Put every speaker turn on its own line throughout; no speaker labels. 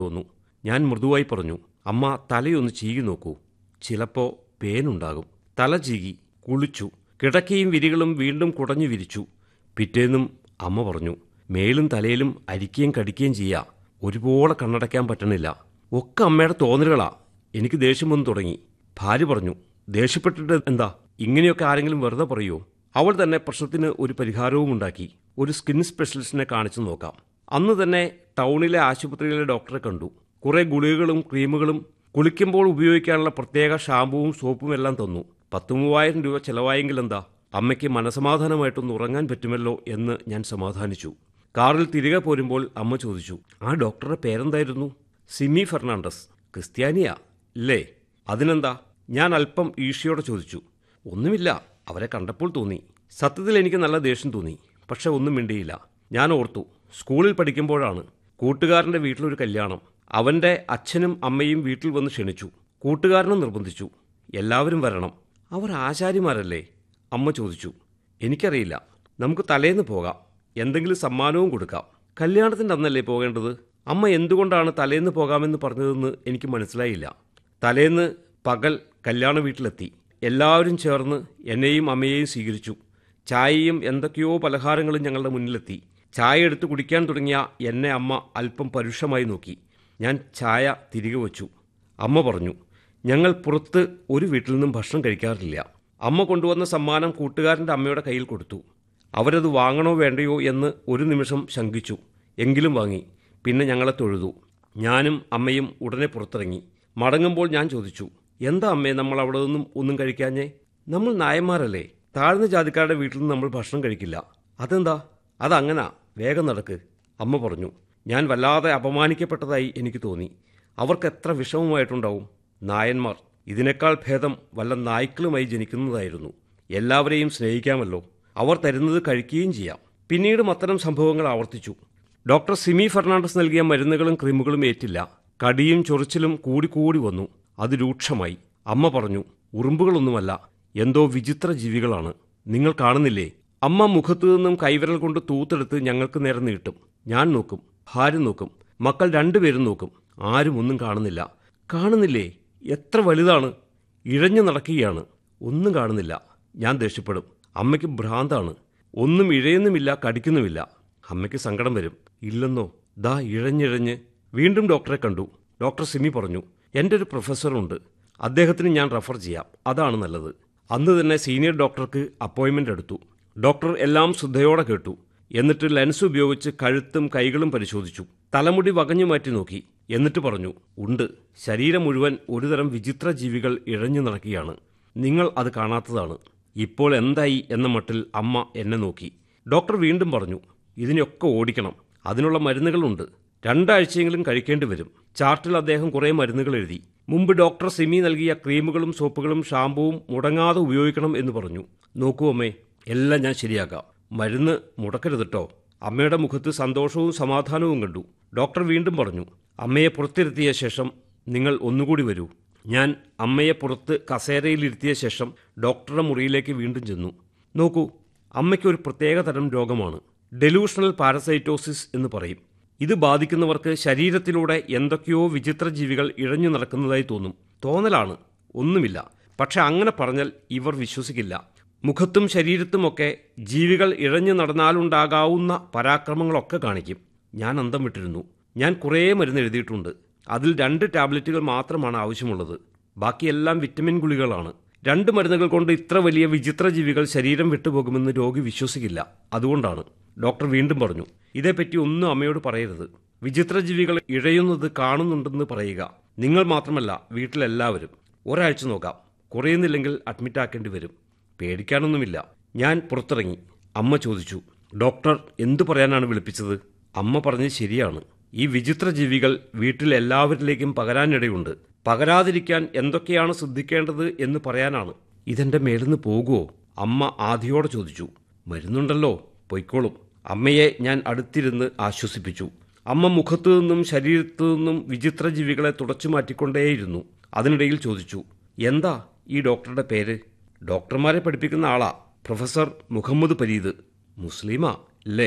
തോന്നു ഞാൻ മൃദുവായി പറഞ്ഞു അമ്മ തലയൊന്ന് ചീകി നോക്കൂ ചിലപ്പോ പേനുണ്ടാകും തല ചീകി കുളിച്ചു കിടക്കയും വിരികളും വീണ്ടും കുടഞ്ഞു വിരിച്ചു പിറ്റേന്നും അമ്മ പറഞ്ഞു മേലും തലയിലും അരിക്കുകയും കടിക്കുകയും ചെയ്യാ ഒരുപോലെ കണ്ണടയ്ക്കാൻ പറ്റണില്ല ഒക്കെ അമ്മയുടെ തോന്നലുകളാ എനിക്ക് ദേഷ്യം വന്നു തുടങ്ങി ഭാര്യ പറഞ്ഞു ദേഷ്യപ്പെട്ടിട്ട് എന്താ ഇങ്ങനെയൊക്കെ ആരെങ്കിലും വെറുതെ പറയുമോ അവൾ തന്നെ പ്രശ്നത്തിന് ഒരു പരിഹാരവും ഉണ്ടാക്കി ഒരു സ്കിൻ സ്പെഷ്യലിസ്റ്റിനെ കാണിച്ചു നോക്കാം അന്ന് തന്നെ ടൗണിലെ ആശുപത്രിയിലെ ഡോക്ടറെ കണ്ടു കുറെ ഗുളികകളും ക്രീമുകളും കുളിക്കുമ്പോൾ ഉപയോഗിക്കാനുള്ള പ്രത്യേക ഷാമ്പുവും സോപ്പും എല്ലാം തന്നു പത്ത് മൂവായിരം രൂപ ചെലവായെങ്കിൽ എന്താ അമ്മയ്ക്ക് മനസമാധാനമായിട്ടൊന്ന് ഉറങ്ങാൻ പറ്റുമല്ലോ എന്ന് ഞാൻ സമാധാനിച്ചു കാറിൽ തിരികെ പോരുമ്പോൾ അമ്മ ചോദിച്ചു ആ ഡോക്ടറുടെ പേരെന്തായിരുന്നു സിമി ഫെർണാണ്ടസ് ക്രിസ്ത്യാനിയാ ഇല്ലേ അതിനെന്താ ഞാൻ അല്പം ഈഷയോടെ ചോദിച്ചു ഒന്നുമില്ല അവരെ കണ്ടപ്പോൾ തോന്നി സത്യത്തിൽ എനിക്ക് നല്ല ദേഷ്യം തോന്നി പക്ഷെ ഒന്നും മിണ്ടിയില്ല ഞാൻ ഓർത്തു സ്കൂളിൽ പഠിക്കുമ്പോഴാണ് കൂട്ടുകാരൻ്റെ വീട്ടിലൊരു കല്യാണം അവൻ്റെ അച്ഛനും അമ്മയും വീട്ടിൽ വന്ന് ക്ഷണിച്ചു കൂട്ടുകാരനും നിർബന്ധിച്ചു എല്ലാവരും വരണം അവർ ആശാരിമാരല്ലേ അമ്മ ചോദിച്ചു എനിക്കറിയില്ല നമുക്ക് തലേന്ന് പോകാം എന്തെങ്കിലും സമ്മാനവും കൊടുക്കാം കല്യാണത്തിൻ്റെ അന്നല്ലേ പോകേണ്ടത് അമ്മ എന്തുകൊണ്ടാണ് തലേന്ന് പോകാമെന്ന് പറഞ്ഞതെന്ന് എനിക്ക് മനസ്സിലായില്ല തലേന്ന് പകൽ കല്യാണ വീട്ടിലെത്തി എല്ലാവരും ചേർന്ന് എന്നെയും അമ്മയെയും സ്വീകരിച്ചു ചായയും എന്തൊക്കെയോ പലഹാരങ്ങളും ഞങ്ങളുടെ മുന്നിലെത്തി ചായ എടുത്ത് കുടിക്കാൻ തുടങ്ങിയ എന്നെ അമ്മ അല്പം പരുഷമായി നോക്കി ഞാൻ ചായ തിരികെ വച്ചു അമ്മ പറഞ്ഞു ഞങ്ങൾ പുറത്ത് ഒരു വീട്ടിൽ നിന്നും ഭക്ഷണം കഴിക്കാറില്ല അമ്മ കൊണ്ടുവന്ന സമ്മാനം കൂട്ടുകാരൻ്റെ അമ്മയുടെ കയ്യിൽ കൊടുത്തു അവരത് വാങ്ങണോ വേണ്ടയോ എന്ന് ഒരു നിമിഷം ശങ്കിച്ചു എങ്കിലും വാങ്ങി പിന്നെ ഞങ്ങളെ തൊഴുതു ഞാനും അമ്മയും ഉടനെ പുറത്തിറങ്ങി മടങ്ങുമ്പോൾ ഞാൻ ചോദിച്ചു എന്താ അമ്മേ നമ്മൾ അവിടെ നിന്നും ഒന്നും കഴിക്കാഞ്ഞേ നമ്മൾ നായന്മാരല്ലേ താഴ്ന്ന ജാതിക്കാരുടെ വീട്ടിൽ നിന്ന് നമ്മൾ ഭക്ഷണം കഴിക്കില്ല അതെന്താ അതങ്ങനാ വേഗം നടക്ക് അമ്മ പറഞ്ഞു ഞാൻ വല്ലാതെ അപമാനിക്കപ്പെട്ടതായി എനിക്ക് തോന്നി അവർക്ക് എത്ര വിഷമമായിട്ടുണ്ടാവും നായന്മാർ ഇതിനേക്കാൾ ഭേദം വല്ല നായ്ക്കളുമായി ജനിക്കുന്നതായിരുന്നു എല്ലാവരെയും സ്നേഹിക്കാമല്ലോ അവർ തരുന്നത് കഴിക്കുകയും ചെയ്യാം പിന്നീടും അത്തരം സംഭവങ്ങൾ ആവർത്തിച്ചു ഡോക്ടർ സിമി ഫെർണാണ്ടസ് നൽകിയ മരുന്നുകളും ക്രീമുകളും ഏറ്റില്ല കടിയും ചൊറിച്ചിലും കൂടിക്കൂടി വന്നു അത് രൂക്ഷമായി അമ്മ പറഞ്ഞു ഉറുമ്പുകളൊന്നുമല്ല എന്തോ വിചിത്ര ജീവികളാണ് നിങ്ങൾ കാണുന്നില്ലേ അമ്മ മുഖത്തു നിന്നും കൈവിരൽ കൊണ്ട് തൂത്തെടുത്ത് ഞങ്ങൾക്ക് നേരെ നീട്ടും ഞാൻ നോക്കും ഭാര്യ നോക്കും മക്കൾ രണ്ടുപേരും നോക്കും ആരും ഒന്നും കാണുന്നില്ല കാണുന്നില്ലേ എത്ര വലുതാണ് ഇഴഞ്ഞു നടക്കുകയാണ് ഒന്നും കാണുന്നില്ല ഞാൻ ദേഷ്യപ്പെടും അമ്മയ്ക്ക് ഭ്രാന്താണ് ഒന്നും ഇഴയുന്നുമില്ല കടിക്കുന്നുമില്ല അമ്മയ്ക്ക് സങ്കടം വരും ഇല്ലെന്നോ ദാ ഇഴഞ്ഞിഴഞ്ഞ് വീണ്ടും ഡോക്ടറെ കണ്ടു ഡോക്ടർ സിമി പറഞ്ഞു എൻ്റെ ഒരു പ്രൊഫസറുണ്ട് അദ്ദേഹത്തിന് ഞാൻ റെഫർ ചെയ്യാം അതാണ് നല്ലത് അന്ന് തന്നെ സീനിയർ ഡോക്ടർക്ക് അപ്പോയിൻമെൻ്റ് എടുത്തു ഡോക്ടർ എല്ലാം ശ്രദ്ധയോടെ കേട്ടു എന്നിട്ട് ലെൻസ് ഉപയോഗിച്ച് കഴുത്തും കൈകളും പരിശോധിച്ചു തലമുടി വകഞ്ഞു മാറ്റി നോക്കി എന്നിട്ട് പറഞ്ഞു ഉണ്ട് ശരീരം മുഴുവൻ ഒരുതരം വിചിത്ര ജീവികൾ ഇഴഞ്ഞു നടക്കുകയാണ് നിങ്ങൾ അത് കാണാത്തതാണ് ഇപ്പോൾ എന്തായി എന്ന മട്ടിൽ അമ്മ എന്നെ നോക്കി ഡോക്ടർ വീണ്ടും പറഞ്ഞു ഇതിനെയൊക്കെ ഓടിക്കണം അതിനുള്ള മരുന്നുകളുണ്ട് രണ്ടാഴ്ചയെങ്കിലും കഴിക്കേണ്ടി വരും ചാർട്ടിൽ അദ്ദേഹം കുറേ മരുന്നുകൾ എഴുതി മുമ്പ് ഡോക്ടർ സിമി നൽകിയ ക്രീമുകളും സോപ്പുകളും ഷാമ്പുവും മുടങ്ങാതെ ഉപയോഗിക്കണം എന്ന് പറഞ്ഞു നോക്കൂ അമ്മേ എല്ലാം ഞാൻ ശരിയാക്കാം മരുന്ന് മുടക്കരുത് കേട്ടോ അമ്മയുടെ മുഖത്ത് സന്തോഷവും സമാധാനവും കണ്ടു ഡോക്ടർ വീണ്ടും പറഞ്ഞു അമ്മയെ പുറത്തിരുത്തിയ ശേഷം നിങ്ങൾ ഒന്നുകൂടി വരൂ ഞാൻ അമ്മയെ പുറത്ത് കസേരയിലിരുത്തിയ ശേഷം ഡോക്ടറുടെ മുറിയിലേക്ക് വീണ്ടും ചെന്നു നോക്കൂ അമ്മയ്ക്ക് ഒരു പ്രത്യേക തരം രോഗമാണ് ഡെലൂഷണൽ പാരസൈറ്റോസിസ് എന്ന് പറയും ഇത് ബാധിക്കുന്നവർക്ക് ശരീരത്തിലൂടെ എന്തൊക്കെയോ വിചിത്ര ജീവികൾ ഇഴഞ്ഞു നടക്കുന്നതായി തോന്നും തോന്നലാണ് ഒന്നുമില്ല പക്ഷെ അങ്ങനെ പറഞ്ഞാൽ ഇവർ വിശ്വസിക്കില്ല മുഖത്തും ശരീരത്തുമൊക്കെ ജീവികൾ ഇഴഞ്ഞു നടന്നാലുണ്ടാകാവുന്ന പരാക്രമങ്ങളൊക്കെ കാണിക്കും ഞാൻ അന്തം വിട്ടിരുന്നു ഞാൻ കുറേ മരുന്ന് എഴുതിയിട്ടുണ്ട് അതിൽ രണ്ട് ടാബ്ലറ്റുകൾ മാത്രമാണ് ആവശ്യമുള്ളത് ബാക്കിയെല്ലാം വിറ്റമിൻ ഗുളികളാണ് രണ്ട് മരുന്നുകൾ കൊണ്ട് ഇത്ര വലിയ വിചിത്ര ജീവികൾ ശരീരം വിട്ടുപോകുമെന്ന് രോഗി വിശ്വസിക്കില്ല അതുകൊണ്ടാണ് ഡോക്ടർ വീണ്ടും പറഞ്ഞു ഇതേപ്പറ്റി ഒന്നും അമ്മയോട് പറയരുത് വിചിത്ര ജീവികൾ ഇഴയുന്നത് കാണുന്നുണ്ടെന്ന് പറയുക നിങ്ങൾ മാത്രമല്ല വീട്ടിലെല്ലാവരും ഒരാഴ്ച നോക്കാം കുറയുന്നില്ലെങ്കിൽ അഡ്മിറ്റ് ആക്കേണ്ടി വരും പേടിക്കാനൊന്നുമില്ല ഞാൻ പുറത്തിറങ്ങി അമ്മ ചോദിച്ചു ഡോക്ടർ എന്തു പറയാനാണ് വിളിപ്പിച്ചത് അമ്മ പറഞ്ഞത് ശരിയാണ് ഈ വിചിത്ര ജീവികൾ വീട്ടിൽ എല്ലാവരിലേക്കും പകരാനിടയുണ്ട് പകരാതിരിക്കാൻ എന്തൊക്കെയാണ് ശ്രദ്ധിക്കേണ്ടത് എന്ന് പറയാനാണ് ഇതെന്റെ മേലിന്ന് പോകുമോ അമ്മ ആദ്യയോടെ ചോദിച്ചു മരുന്നുണ്ടല്ലോ പൊയ്ക്കോളും അമ്മയെ ഞാൻ അടുത്തിരുന്ന് ആശ്വസിപ്പിച്ചു അമ്മ മുഖത്തു നിന്നും ശരീരത്തു നിന്നും വിചിത്ര ജീവികളെ തുടച്ചു മാറ്റിക്കൊണ്ടേയിരുന്നു അതിനിടയിൽ ചോദിച്ചു എന്താ ഈ ഡോക്ടറുടെ പേര് ഡോക്ടർമാരെ പഠിപ്പിക്കുന്ന ആളാ പ്രൊഫസർ മുഹമ്മദ് പരീദ് മുസ്ലിമാ അല്ലേ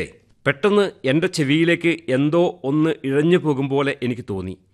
പെട്ടെന്ന് എൻ്റെ ചെവിയിലേക്ക് എന്തോ ഒന്ന് ഇഴഞ്ഞു പോകും പോലെ എനിക്ക് തോന്നി